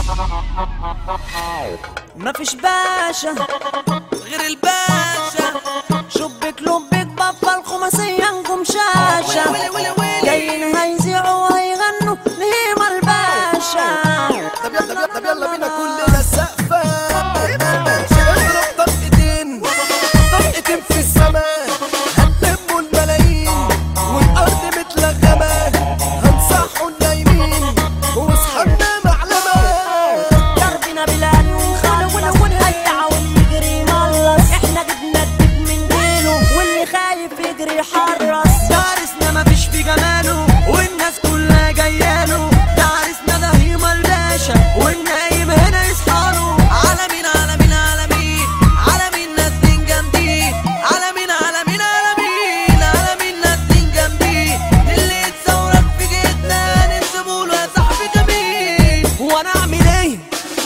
مفيش باشا غير الباشا شبك لبك بفل خماسية نجوم شاشة ويلي ويلي ويلي جايين هيذيعوا وهيغنوا نهيم الباشا طب يلا طب يلا طب يلا بينا كلنا السقفة اضرب طلقتين طلقتين في السماء هنلموا الملايين والأرض متلغمة هنصحوا النايمين واصحابنا معلمة دربنا بلاني ونخلص هيا واللي يجري يملص احنا جبنا الدب من ديله واللي خايف يجري يحرص دارسنا مفيش في جماله والناس كلها جاياله دارسنا ده هيما الباشا والنايم هنا يصحاله عالمين عالمين عالمين عالمين نازلين جامدين عالمين عالمين عالمين عالمين نازلين جامدين اللي يتصورك في جيتنا ننسبوله يا صاحبي جميل وانا اعمل ايه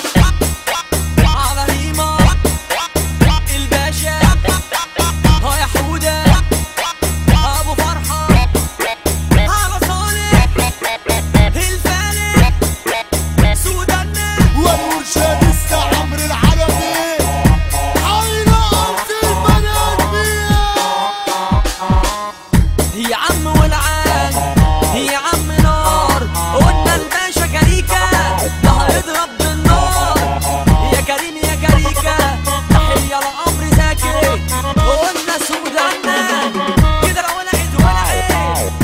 على هيما الباشا ها يا حوده ابو فرحه على صالح الفالح سوداننا ومرشد السعمر العربي عين أرض المنابيع يا عم والعاد يا عم نار قلنا الباشا كاريكا ده هيضرب بالنار يا كريم يا كاريكا تحية لعمرو زكي قلنا سودانا كده لو ولعت ولعت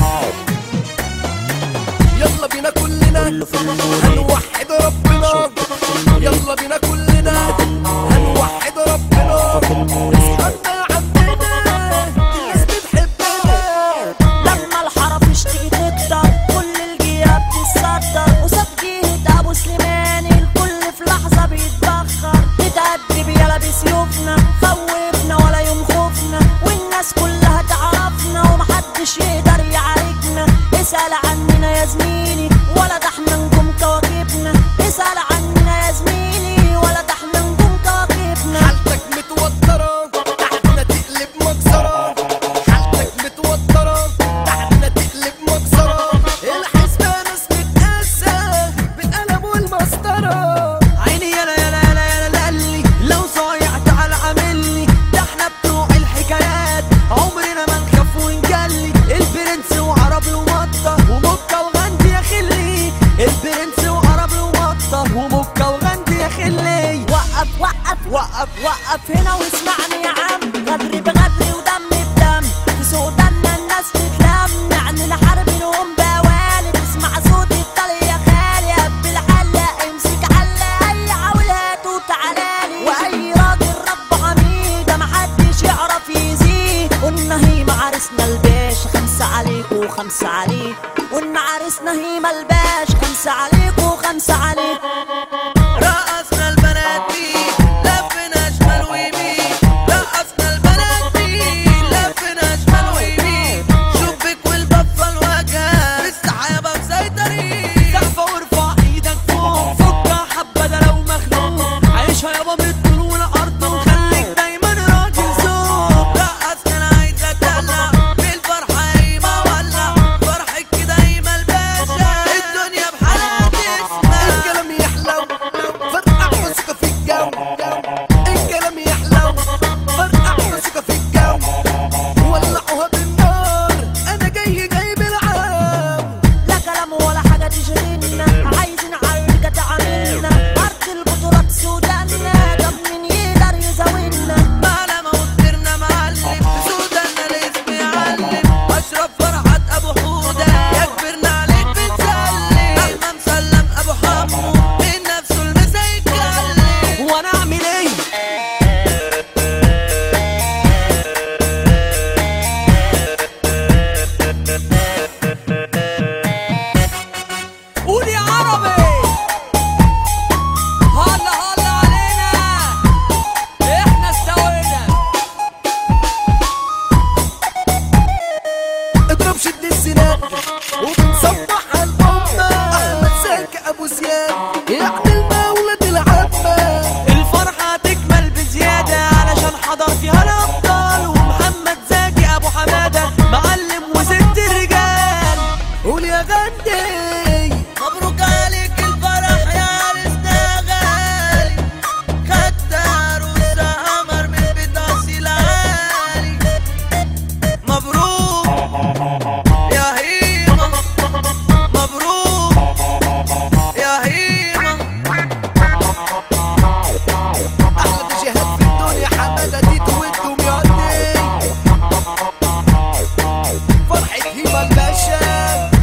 يلا بينا كلنا هنوحد ربنا يلا بينا كلنا هنوحد ربنا اصحابنا عندنا الناس بتحبنا لما الحرف تيجي تكتر كل الجياب تتصدر وساب جهة ابو سليماني الكل في لحظة بيتبخر نتأدب يلا بسيوفنا خوفنا ولا يوم خوفنا والناس كلها تعرفنا ومحدش يقدر يعاركنا اسأل عننا يا زميلي ولا ده احنا نجوم كواكبنا اسأل عننا يا زميلي ولا ده احنا نجوم كواكبنا حالتك متوترة تحتنا تقلب مجزرة حالتك متوترة تحتنا تقلب مجزرة الحسبة ناس متقاسة بالقلم والمسطرة عيني يلا يلا يلا يلا للي لو صايع تعال عاملني ده احنا بتوع الحكايات عمرنا ما نخاف ونجلي البرنس وعربي ومطة ومكة وغندي يا خلي البرنس وعربي ومطة ومكة وغندي يا خلي وقف وقف وقف وقف هنا واسمعني يا عم غدر بغدر ودم بدم في سوداننا الناس تتلم يعني الحرب نقوم بوالي تسمع صوت الطلي يا خالي قب الحلة امسك حلة اي عول هات وتعالالي واي راجل رب حميدة محدش يعرف يزيد قلنا هي عرسنا الباشا خمسة عليك وخمسة عليك قلنا عرسنا هي الباش خمسة عليك وخمسة عليك رقصنا البنات دي لفنا شمال ويمين رقصنا البنات دي لفنا شمال ويمين شبك والبفة الوجه بالسحابة مسيطرين سقفة وارفع ايدك فوق فكها حبة ده لو مخنوق عيشها يابا بالطول والارض وخليك دايما راجل ذوق رقصنا انا عايز اتدلع بالفرحة قايمة ولع فرحك كده قايمة الباشا الدنيا بحالها تسمع الكلام يحلى باشا